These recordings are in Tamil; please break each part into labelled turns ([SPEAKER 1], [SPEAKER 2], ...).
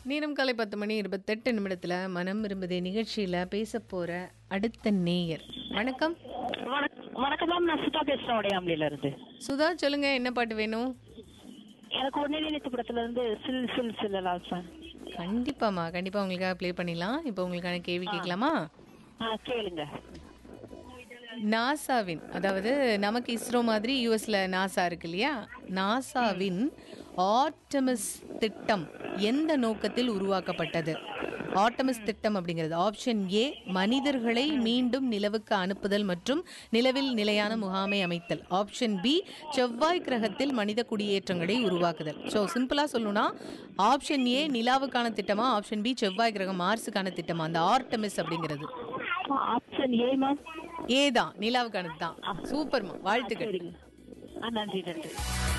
[SPEAKER 1] நேரம் காலை பத்து மணி இருபத்தெட்டு நிமிடத்துல மனம் விரும்புதே நிகழ்ச்சியில பேச போற அடுத்த நேயர் வணக்கம்
[SPEAKER 2] வணக்- வணக்கம் மேம் நான் சுதா பேசுறேன் உடையாமலில இருந்து
[SPEAKER 1] சுதா சொல்லுங்க என்ன பாட்டு வேணும்
[SPEAKER 2] எனக்கு ஒன்னே நினைத்த படத்துல இருந்து சில் சில் சில்லலாம் சார்
[SPEAKER 1] கண்டிப்பாமா கண்டிப்பா உங்களுக்காக ப்ளே பண்ணிடலாம் இப்போ உங்களுக்கான கேள்வி கேட்கலாமா
[SPEAKER 2] ஆ கேளுங்க
[SPEAKER 1] நாசாவின் அதாவது நமக்கு இஸ்ரோ மாதிரி யூஎஸ்ல நாசா இருக்கு இல்லையா நாசாவின் ஆர்டமிஸ் திட்டம் எந்த நோக்கத்தில் உருவாக்கப்பட்டது ஆர்டமிஸ் திட்டம் அப்படிங்கிறது ஆப்ஷன் ஏ மனிதர்களை மீண்டும் நிலவுக்கு அனுப்புதல் மற்றும் நிலவில் நிலையான முகாமை அமைத்தல் ஆப்ஷன் பி செவ்வாய் கிரகத்தில் மனித குடியேற்றங்களை உருவாக்குதல் ஸோ சிம்பிளா சொல்லணும்னா ஆப்ஷன் ஏ நிலாவுக்கான திட்டமா ஆப்ஷன் பி செவ்வாய் கிரகம் மார்ஸுக்கான திட்டமா அந்த ஆர்டமிஸ் அப்படிங்கிறது
[SPEAKER 2] ஆப்ஷன் ஏ மேம்
[SPEAKER 1] ஏ தான் நிலாவுக்கானது தான் சூப்பர்மா வாழ்த்துக்கள்
[SPEAKER 2] சரிங்க ஆ நன்றி நன்றி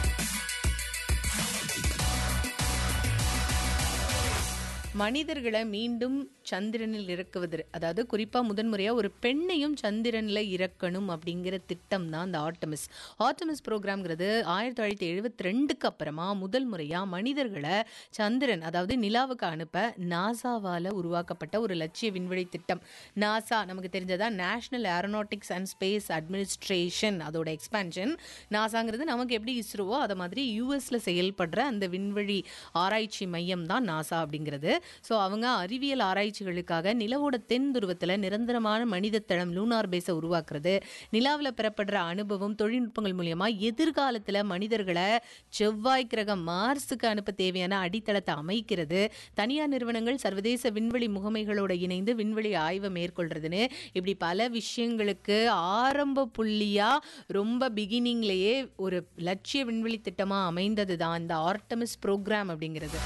[SPEAKER 1] மனிதர்களை மீண்டும் சந்திரனில் இறக்குவது அதாவது குறிப்பா முதன்முறையா ஒரு பெண்ணையும் சந்திரன்ல இறக்கணும் அப்படிங்கிற திட்டம் தான் அந்த ஆர்டமிஸ் ஆர்டமிஸ் ப்ரோக்ராம்ங்கிறது ஆயிரத்தி தொள்ளாயிரத்தி எழுபத்தி ரெண்டுக்கு அப்புறமா முதல் முறையா மனிதர்களை சந்திரன் அதாவது நிலாவுக்கு அனுப்ப நாசாவால உருவாக்கப்பட்ட ஒரு லட்சிய விண்வெளி திட்டம் நாசா நமக்கு தெரிஞ்சதா National Aeronautics and Space Administration அதோட எக்ஸ்பான்ஷன் நாசாங்கிறது நமக்கு எப்படி இஸ்ரோவோ அதை மாதிரி யூஎஸ்ல செயல்படுற அந்த விண்வெளி ஆராய்ச்சி மையம் தான் நாசா அப்படிங்கிறது ஸோ அவங்க அறிவியல் ஆராய்ச்சிகளுக்காக நிலவோட தென் துருவத்தில் நிரந்தரமான மனித தளம் லூனார் பேஸை உருவாக்குறது நிலாவில் பெறப்படுற அனுபவம் தொழில்நுட்பங்கள் மூலியமா எதிர்காலத்தில் மனிதர்களை செவ்வாய் கிரகம் மார்ஸுக்கு அனுப்ப தேவையான அடித்தளத்தை அமைக்கிறது தனியார் நிறுவனங்கள் சர்வதேச விண்வெளி முகமைகளோட இணைந்து விண்வெளி ஆய்வை மேற்கொள்றதுன்னு இப்படி பல விஷயங்களுக்கு ஆரம்ப புள்ளியா ரொம்ப பிகினிங்லேயே ஒரு லட்சிய விண்வெளி திட்டமா அமைந்தது தான் இந்த ஆர்டமிஸ் ப்ரோக்ராம் அப்படிங்கிறது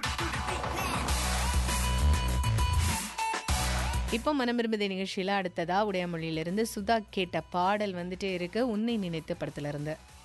[SPEAKER 1] இப்போ மனம் விரும்புதே நிகழ்ச்சியில அடுத்ததா உடையமொழியிலிருந்து சுதா கேட்ட பாடல் வந்துட்டே இருக்கு உன்னை நினைத்த படத்துல இருந்து